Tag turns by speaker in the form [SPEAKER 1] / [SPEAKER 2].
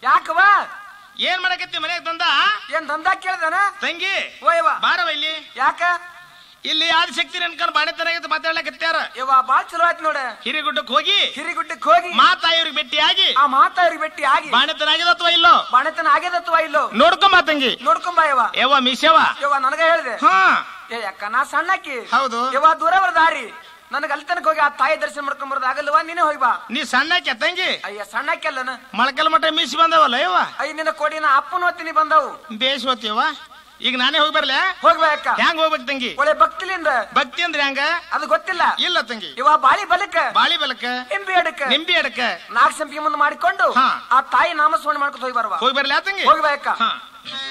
[SPEAKER 1] ಯಾಕವ
[SPEAKER 2] ಏನ್ ಮಾಡಕತ್ತಿ ಮನೆಗೆ ತಂದ
[SPEAKER 1] ಏನ್ ದಂಧಾ ಕೇಳ್ದಾನ
[SPEAKER 2] ತಂಗಿ
[SPEAKER 1] ಓಯವ
[SPEAKER 2] ಬಾರವ ಇಲ್ಲಿ
[SPEAKER 1] ಯಾಕ
[SPEAKER 2] ಇಲ್ಲಿ ಆದಿಶಕ್ತಿ ಅನ್ಕೊಂಡು ಬಾಣೆತನಾಗ ಮಾತಾಡ್ಲಕತ್ಯಾರ
[SPEAKER 1] ಇವ ಬಾಳ್ ಚಲೋ ಆಯ್ತು ನೋಡ
[SPEAKER 2] ಹಿರಿಗುಡ್ಡಕ್ಕೆ ಹೋಗಿ
[SPEAKER 1] ಹಿರಿಗುಡ್ಡಕ್ಕೆ ಹೋಗಿ
[SPEAKER 2] ಮಾತಾಯಿವ್ರಿಗೆ ಭೇಟಿಯಾಗಿ
[SPEAKER 1] ಆ ಮಾತಾವ್ರಿಗೆ ಭೇಟಿ ಆಗಿ
[SPEAKER 2] ಬಾಣೆತನಾಗಿದೆ ಅಥವಾ ಇಲ್ಲೋ
[SPEAKER 1] ಬಾಣತನ ಆಗ್ಯದತ್ವ ಇಲ್ಲೋ
[SPEAKER 2] ನೋಡ್ಕೊಂಬ ತಂಗಿ
[SPEAKER 1] ನೋಡ್ಕೊಂಬ ಯವ
[SPEAKER 2] ಯವ್ವ ಮಿಸವ
[SPEAKER 1] ಯವ ನನಗ ಹೇಳಿದೆ
[SPEAKER 2] ಹಾ
[SPEAKER 1] ಏ ಅಕ್ಕ ನಾ ಸಣ್ಣಕ್ಕಿ
[SPEAKER 2] ಹೌದು.
[SPEAKER 1] ಯವ ದೂರ ಬರ ದಾರಿ ನನಗೆ ಅಲ್ಲಿ ತನಕ ಹೋಗಿ ಆ ತಾಯಿ ದರ್ಶನ ಮಾಡ್ಕೊಂಡ್ ಬರೋದು ಆಗಲ್ವಾ ನೀನೇ ಹೋಗಿ ಬಾ
[SPEAKER 2] ನೀ ಸಣ್ಣಕ್ಕೆ ತಂಗಿ
[SPEAKER 1] ಅಯ್ಯ ಸಣ್ಣಕ್ಕಿ ಅಲ್ಲನ
[SPEAKER 2] ಮೊಳಕಲ್ ಮಠ ಮೀಸಿ ಬಂದವಲ್ಲ ಯವ್ವ
[SPEAKER 1] ಅಯ್ಯ ನಿನ್ನ ಕೋಡಿನ ಅಪ್ಪನ ಹೊತ್ತಿನಿ ಬಂದವು
[SPEAKER 2] ಬೇಸ್ ಹೋತಿಯವ್ವ ಈಗ ನಾನೇ ಹೋಗಿ ಬರ್ಲೆ
[SPEAKER 1] ಹೋಗ್ಬಾ ಅಕ್ಕ
[SPEAKER 2] ಹ್ಯಾಂಗ ಹೋಗ್ಬೇಕು ತಂಗಿ
[SPEAKER 1] ಒಳ್ಳೆ ಭಕ್ತಿಲಿಂದ
[SPEAKER 2] ಭಕ್ತಿ ಅಂದ್ರೆ ಹ್ಯಾಂಗ
[SPEAKER 1] ಅದು ಗೊತ್ತಿಲ್ಲ
[SPEAKER 2] ಇಲ್ಲ ತಂಗಿ
[SPEAKER 1] ಇವ ಬಾಳಿ ಬಲಕ
[SPEAKER 2] ಬಾಳಿ ಬೆಲಕ
[SPEAKER 1] ನಿಂಬಿ ಅಡಕ
[SPEAKER 2] ನಿಂಬಿ ಅಡಕ
[SPEAKER 1] ನಾಲ್ಕು ಸಂಪಿಗೆ ಮುಂದೆ ಮಾಡಿಕೊಂಡು
[SPEAKER 2] ಹಾ.
[SPEAKER 1] ಆ ತಾಯಿ ನಾಮಸ್ಮರಣೆ ಮಾಡ್ಕೊಂಡು ಹೋಗಿ ಬರುವ
[SPEAKER 2] ಹೋಗಿ ಬರ್ಲಿ ತಂಗಿ
[SPEAKER 1] ಹೋಗಿ ಬಾ ಅಕ್ಕ
[SPEAKER 2] ಹಾ